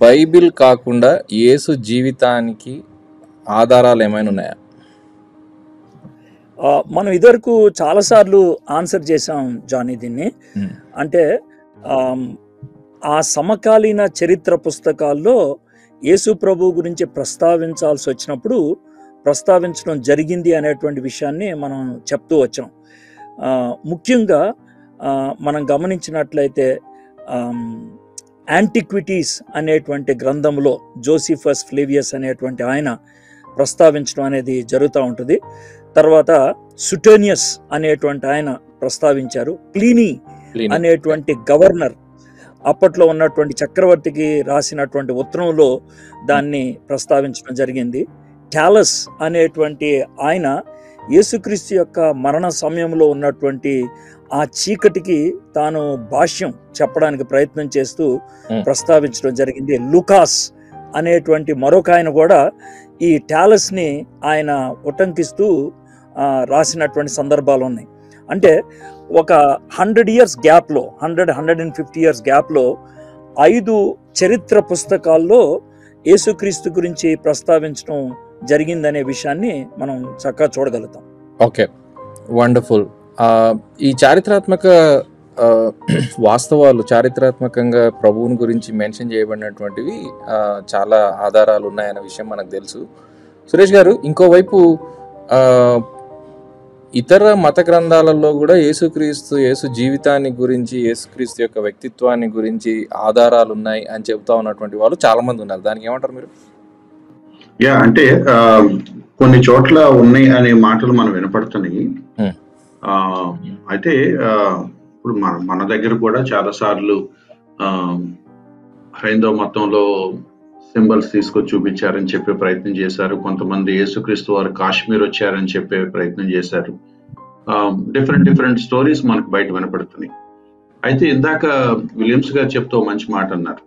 Bible కాకుండా యేసు జీవితానికి ఆధారాలు ఏమైనా ఉన్నాయా ఆ, మనం ఇదివరకు చాలాసార్లు ఆన్సర్ చేసాం జానీ దీన్ని ఉమ్, అంటే ఆమ్, ఆ సమకాలీన చరిత్ర పుస్తకాల్లో యేసు ప్రభు గురించి ప్రస్తావించాల్సి వచ్చినప్పుడు ప్రస్తావించడం జరిగింది అనేటువంటి విషయాన్ని మనం చెప్తూ వచ్చాం ఆ, ముఖ్యంగా ఆ, మనం గమనించినట్లయితే యాంటిక్విటీస్ అనేటువంటి గ్రంథంలో జోసిఫస్ ఫ్లేవియస్ అనేటువంటి ఆయన ప్రస్తావించడం అనేది జరుగుతూ ఉంటుంది తర్వాత సుటోనియస్ అనేటువంటి ఆయన ప్రస్తావించారు ప్లీనీ ప్లీనీ. అనేటువంటి గవర్నర్ అప్పట్లో ఉన్నటువంటి చక్రవర్తికి రాసినటువంటి ఉత్తరంలో దాన్ని ప్రస్తావించడం జరిగింది టాలస్ అనేటువంటి ఆయన యేసుక్రీస్తు యొక్క మరణ సమయంలో ఉన్నటువంటి ఆ చీకటికి తాను భాష్యం చెప్పడానికి ప్రయత్నం చేస్తూ Hmm. ప్రస్తావించడం జరిగింది లుకాస్ అనేటువంటి మరొక ఆయన కూడా ఈ టాలస్ని ఆయన ఉటంకిస్తూ ఆ, రాసినటువంటి సందర్భాలు ఉన్నాయి అంటే ఒక హండ్రెడ్ ఇయర్స్ గ్యాప్లో hundred hundred and fifty years గ్యాప్లో ఐదు చరిత్ర పుస్తకాల్లో యేసుక్రీస్తు గురించి ప్రస్తావించడం జరిగిందనే విషయాన్ని మనం చక్కగా చూడగలుగుతాం ఓకే వండర్ఫుల్ ఈ చారిత్రాత్మక ఆ, వాస్తవాలు చారిత్రాత్మకంగా ప్రభువుని గురించి మెన్షన్ చేయబడినటువంటివి ఆ, చాలా ఆధారాలు ఉన్నాయన్న విషయం మనకు తెలుసు సురేష్ గారు ఇంకోవైపు ఆ, ఇతర మత గ్రంథాలలో కూడా యేసుక్రీస్తు యేసు జీవితాన్ని గురించి యేసుక్రీస్తు యొక్క వ్యక్తిత్వాన్ని గురించి ఆధారాలు ఉన్నాయి అని చెబుతా ఉన్నటువంటి వాళ్ళు చాలా మంది ఉన్నారు దానికి ఏమంటారు మీరు యా అంటే ఆ, కొన్ని చోట్ల ఉన్నాయి అనే మాటలు మనం వినపడుతున్నాయి Hmm. ఆ, అయితే ఆ, ఇప్పుడు మన మన దగ్గర కూడా చాలా సార్లు ఆ, హైందవ మతంలో సింబల్స్ తీసుకొచ్చి చూపించారని చెప్పే ప్రయత్నం చేశారు కొంతమంది యేసుక్రీస్తు వారు కాశ్మీర్ వచ్చారని చెప్పే ప్రయత్నం చేశారు డిఫరెంట్ డిఫరెంట్ స్టోరీస్ మనకు బయట వినపడుతున్నాయి అయితే ఇందాక విలియమ్స్ గారు చెప్తూ ఓ మంచి మాట అన్నారు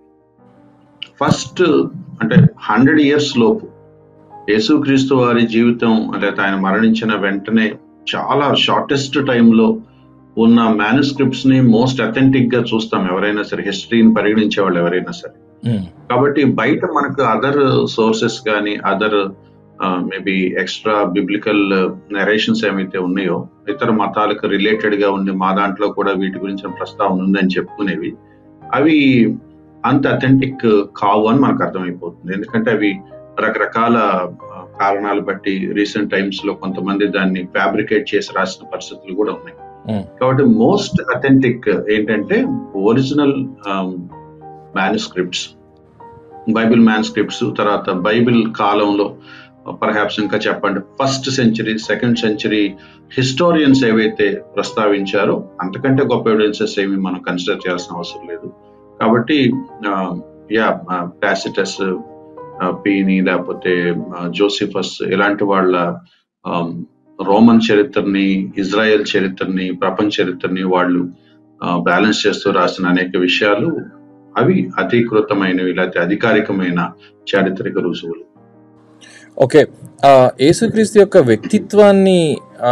ఫస్ట్ అంటే హండ్రెడ్ ఇయర్స్ లోపు యేసుక్రీస్తు వారి జీవితం అంటే ఆయన మరణించిన వెంటనే చాలా షార్టెస్ట్ టైంలో ఉన్న మేనుస్క్రిప్ట్స్ ని మోస్ట్ అథెంటిక్ గా చూస్తాం ఎవరైనా సరే హిస్టరీని పరిగణించే వాళ్ళు ఎవరైనా సరే కాబట్టి బయట మనకు అదర్ సోర్సెస్ కానీ other maybe extra biblical narrations ఏమైతే ఉన్నాయో ఇతర మతాలకు రిలేటెడ్ గా ఉంది మా దాంట్లో కూడా వీటి గురించి ప్రస్తావన ఉందని చెప్పుకునేవి అవి అంత అథెంటిక్ కావు అని మనకు అర్థమైపోతుంది ఎందుకంటే అవి రకరకాల ఆ, కారణాలు బట్టి రీసెంట్ టైమ్స్ లో కొంతమంది దాన్ని ఫ్యాబ్రికేట్ చేసి రాసిన పరిస్థితులు కూడా ఉన్నాయి Hmm. కాబట్టి మోస్ట్ అథెంటిక్ ఏంటంటే ఒరిజినల్ మ్యానుస్క్రిప్ట్స్ బైబిల్ మ్యానుస్క్రిప్ట్స్ తర్వాత బైబిల్ కాలంలో పర్హాప్స్ ఇంకా చెప్పండి first century second century historians ఏవైతే ప్రస్తావించారో అంతకంటే గొప్ప ఎవిడెన్సెస్ ఏమి మనం కన్సిడర్ చేయాల్సిన అవసరం లేదు కాబట్టి యా టాసిటస్ పీని లేకపోతే ఆ, జోసిఫస్ ఇలాంటి వాళ్ళ ఆమ్, రోమన్ చరిత్రని ఇజ్రాయెల్ చరిత్రని ప్రపంచ చరిత్రని వాళ్ళు బ్యాలెన్స్ చేస్తూ రాసిన అనేక విషయాలు అవి అధీకృతమైనవి లేకపోతే అధికారికమైన చారిత్రక రుజువులు ఓకే ఆ, యేసుక్రీస్తు యొక్క వ్యక్తిత్వాన్ని ఆ,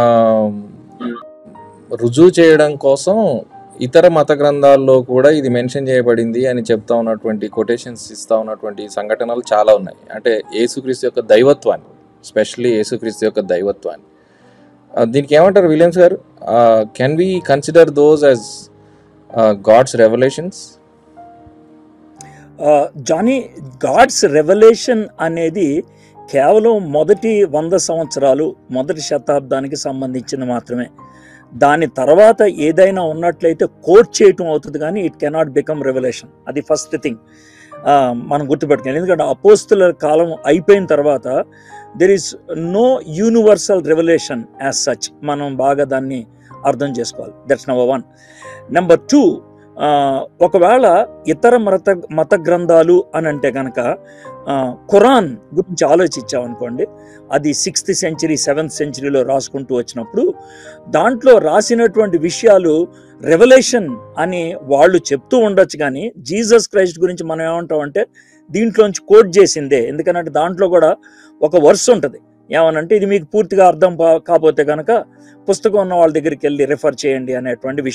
రుజువు చేయడం కోసం ఇతర మత గ్రంథాల్లో కూడా ఇది మెన్షన్ చేయబడింది అని చెప్తా ఉన్నటువంటి కొటేషన్స్ ఇస్తా ఉన్నటువంటి సంఘటనలు చాలా ఉన్నాయి అంటే యేసుక్రీస్తు యొక్క దైవత్వాన్ని స్పెషల్లీ యేసుక్రీస్తు యొక్క దైవత్వాన్ని ఆ, దీనికి ఏమంటారు విలియమ్స్ గారు can we consider those as God's revelations ఆ, జానీ గాడ్స్ రెవల్యూషన్ అనేది కేవలం మొదటి వంద సంవత్సరాలు మొదటి శతాబ్దానికి సంబంధించింది మాత్రమే దాని తర్వాత ఏదైనా ఉన్నట్లయితే కోట్ చేయటం అవుతుంది కానీ ఇట్ కెనాట్ బికమ్ రెవల్యూషన్ అది ఫస్ట్ థింగ్ మనం గుర్తుపెట్టుకోవాలి ఎందుకంటే అపోస్తుల కాలం అయిపోయిన తర్వాత there is no universal revelation as such మనం బాగా దాన్ని అర్థం చేసుకోవాలి that's number one number two ఒకవేళ ఇతర మత మత గ్రంథాలు అని అంటే కనుక ఖురాన్ గురించి ఆలోచించామనుకోండి అది సిక్స్త్ సెంచరీ సెవెంత్ సెంచరీలో రాసుకుంటూ వచ్చినప్పుడు దాంట్లో రాసినటువంటి విషయాలు రెవల్యూషన్ అని వాళ్ళు చెప్తూ ఉండొచ్చు కానీ జీసస్ క్రైస్ట్ గురించి మనం ఏమంటామంటే దీంట్లోంచి కోట్ చేసిందే ఎందుకంటే దాంట్లో కూడా ఒక వర్స్ ఉంటుంది ఏమనంటే ఇది మీకు పూర్తిగా అర్థం పా- కాకపోతే కనుక పుస్తకం ఉన్న వాళ్ళ దగ్గరికి వెళ్ళి రిఫర్ చేయండి అనేటువంటి విషయం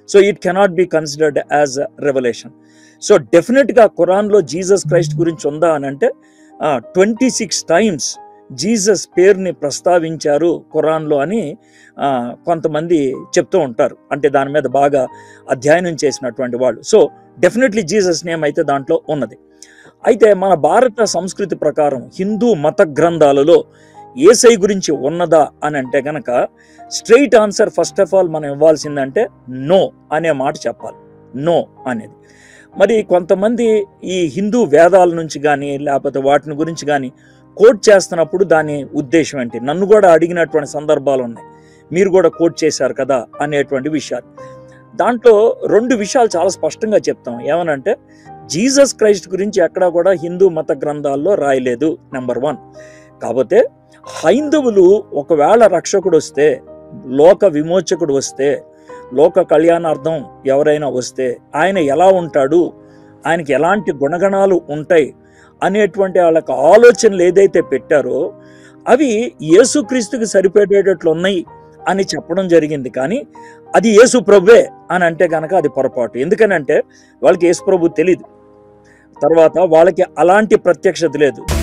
so it cannot be considered as revelation so డెఫినెట్గా ఖురాన్లో జీసస్ క్రైస్ట్ గురించి ఉందా అని అంటే ట్వంటీ సిక్స్ టైమ్స్ జీసస్ పేరుని ప్రస్తావించారు ఖురాన్లో అని ఆ, కొంతమంది చెప్తూ ఉంటారు అంటే దాని మీద బాగా అధ్యయనం చేసినటువంటి వాళ్ళు సో డెఫినెట్లీ జీసస్ నేమ్ అయితే దాంట్లో ఉన్నది అయితే మన భారత సంస్కృతి ప్రకారం హిందూ మత గ్రంథాలలో ఏసై గురించి ఉన్నదా అని అంటే గనక straight answer first of all మనం ఇవ్వాల్సిందంటే నో అనే మాట చెప్పాలి నో అనేది మరి కొంతమంది ఈ హిందూ వేదాల నుంచి కానీ లేకపోతే వాటిని గురించి కానీ కోట్ చేస్తున్నప్పుడు దాని ఉద్దేశం ఏంటి నన్ను కూడా అడిగినటువంటి సందర్భాలు ఉన్నాయి మీరు కూడా కోట్ చేశారు కదా అనేటువంటి విషయాలు దాంట్లో రెండు విషయాలు చాలా స్పష్టంగా చెప్తాం ఏమనంటే జీసస్ క్రైస్ట్ గురించి ఎక్కడా కూడా హిందూ మత గ్రంథాల్లో రాయలేదు నెంబర్ వన్ కాకపోతే హైందవులు ఒకవేళ రక్షకుడు వస్తే లోక విమోచకుడు వస్తే లోక కళ్యాణార్థం ఎవరైనా వస్తే ఆయన ఎలా ఉంటాడు ఆయనకి ఎలాంటి గుణగణాలు ఉంటాయి అనేటువంటి వాళ్ళకి ఆలోచనలు ఏదైతే పెట్టారో అవి యేసుక్రీస్తుకి సరిపెట్టేటట్లు ఉన్నాయి అని చెప్పడం జరిగింది కానీ అది యేసు ప్రభువే అని అంటే కనుక అది పొరపాటు ఎందుకనంటే వాళ్ళకి యేసు ప్రభు తెలియదు తర్వాత వాళ్ళకి అలాంటి ప్రత్యక్షత లేదు